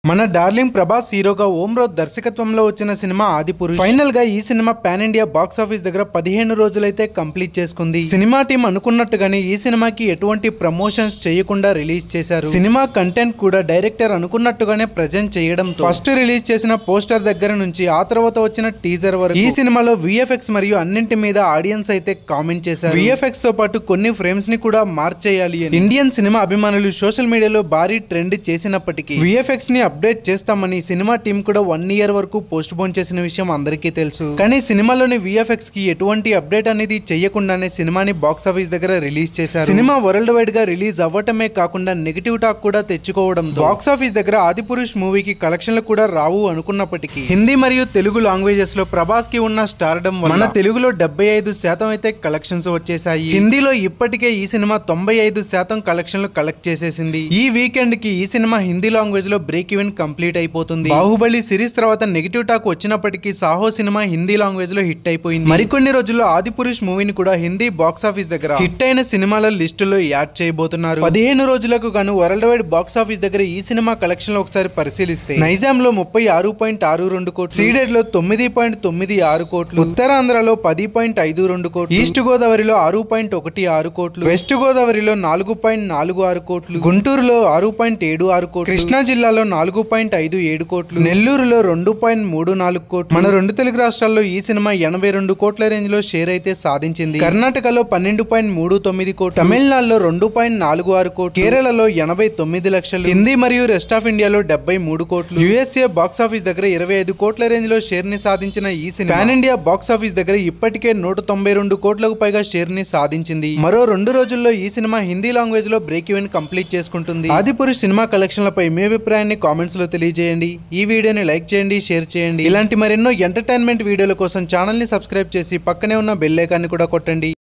మన డార్లింగ్ ప్రభాస్ హీరోగా ఓం రోజ్ దర్శకత్వంలో వచ్చిన సినిమా ఆదిపురుష్ ఫైనల్ గా ఈ సినిమా పాన్ ఇండియా బాక్స్ ఆఫీస్ దగ్గర పదిహేను రోజులైతే కంప్లీట్ చేసుకుంది సినిమా టీం అనుకున్నట్టుగానే ఈ సినిమాకి ఎటువంటి ప్రమోషన్స్ చేయకుండా రిలీజ్ చేశారు సినిమా కంటెంట్ కూడా డైరెక్టర్ అనుకున్నట్టుగానే ప్రజెంట్ చేయడం ఫస్ట్ రిలీజ్ చేసిన పోస్టర్ దగ్గర నుంచి ఆ తర్వాత వచ్చిన టీజర్ వరకు ఈ సినిమాలో విఎఫ్ఎక్స్ మరియు అన్నింటి మీద ఆడియన్స్ అయితే కామెంట్ చేశారు విఎఫ్ఎక్స్ తో పాటు కొన్ని ఫ్రేమ్స్ ని కూడా మార్చేయాలి అని ఇండియన్ సినిమా అభిమానులు సోషల్ మీడియాలో భారీ ట్రెండ్ చేసినప్పటికీ విఎఫ్ఎక్స్ ని అప్డేట్ చేస్తామని సినిమా టీం కూడా వన్ ఇయర్ వరకు పోస్ట్ పోన్ చేసిన విషయం అందరికీ తెలుసు కానీ సినిమాలోని విఎఫ్ఎక్స్ కి ఎటువంటి అప్డేట్ అనేది చేయకుండానే సినిమాని బాక్స్ ఆఫీస్ దగ్గర రిలీజ్ చేశారు సినిమా వరల్డ్ వైడ్ గా రిలీజ్ అవ్వటమే కాకుండా నెగిటివ్ టాక్ కూడా తెచ్చుకోవడం బాక్స్ ఆఫీస్ దగ్గర ఆదిపురుష్ మూవీకి కలెక్షన్లు కూడా రావు అనుకున్నప్పటికీ హిందీ మరియు తెలుగు లాంగ్వేజెస్ లో ప్రభాస్ కి ఉన్న స్టార్డమ్ మన తెలుగులో డెబ్బై ఐదు శాతం అయితే కలెక్షన్స్ వచ్చేసాయి హిందీలో ఇప్పటికే ఈ సినిమా తొంభై ఐదు శాతం కలెక్షన్లు కలెక్ట్ చేసేసింది ఈ వీకెండ్ కి ఈ సినిమా హిందీ లాంగ్వేజ్ లో బ్రేక్ ఈవెన్ కంప్లీట్ అయిపోతుంది బాహుబలి సిరీస్ తర్వాత నెగిటివ్ టాక్ వచ్చినప్పటికీ సాహో సినిమా హిందీ లాంగ్వేజ్ లో హిట్ అయిపోయింది మరికొన్ని రోజుల్లో ఆదిపురుష్ మూవీని కూడా హిందీ బాక్స్ ఆఫీస్ దగ్గర హిట్ అయిన సినిమాల లిస్టులో యాడ్ చేయబోతున్నారు పదిహేను రోజులకు గాను వరల్డ్ వైడ్ బాక్స్ ఆఫీస్ దగ్గర ఈ సినిమా కలెక్షన్ లో ఒకసారి పరిశీలిస్తే నైజాం లో ముప్పై ఆరు పాయింట్ ఆరు రెండు కోట్లు సీడెడ్ లో తొమ్మిది పాయింట్ తొమ్మిది ఆరు కోట్లు ఉత్తరాంధ్రలో పది పాయింట్ ఐదు రెండు కోట్లు ఈస్ట్ గోదావరిలో ఆరు పాయింట్ ఒకటి ఆరు కోట్లు వెస్ట్ గోదావరిలో నాలుగు పాయింట్ నాలుగు ఆరు కోట్లు గుంటూరులో ఆరు పాయింట్ ఏడు ఆరు కోట్లు కృష్ణా జిల్లాలో నాలుగు పాయింట్ ఐదు ఏడు కోట్లు నెల్లూరులో రెండు పాయింట్ మూడు నాలుగు కోట్లు మన రెండు తెలుగు రాష్ట్రాల్లో ఈ సినిమా ఎనభై రెండు కోట్ల రేంజ్ లో షేర్ అయితే సాధించింది కర్ణాటకలో పన్నెండు పాయింట్ మూడు తొమ్మిది కోట్లు తమిళనాడులో రెండు పాయింట్ నాలుగు ఆరు కోట్లు కేరళలో ఎనభై తొమ్మిది లక్షలు హిందీ మరియు రెస్ట్ ఆఫ్ ఇండియాలో డెబ్బై మూడు కోట్లు యుఎస్ఏ బాక్స్ ఆఫీస్ దగ్గర ఇరవై ఐదు కోట్ల రేంజ్ లో షేర్ ని సాధించిన ఈ సినిమా పాన్ ఇండియా బాక్స్ ఆఫీస్ దగ్గర ఇప్పటికే నూట తొంభై రెండు కోట్లకు పైగా షేర్ ని సాధించింది మరో రెండు రోజుల్లో ఈ సినిమా హిందీ లాంగ్వేజ్ లో బ్రేక్ ఈవెన్ కంప్లీట్ చేసుకుంటుంది ఆదిపురుష్ సినిమా కలెక్షన్లపై మీ అభిప్రాయాన్ని కామెంట్స్ లో తెలియజేయండి ఈ వీడియోని లైక్ చేయండి షేర్ చేయండి ఇలాంటి మరెన్నో ఎంటర్టైన్మెంట్ వీడియోల కోసం ఛానల్ ని సబ్స్క్రైబ్ చేసి పక్కనే ఉన్న బెల్ ఐకాన్ని కూడా కొట్టండి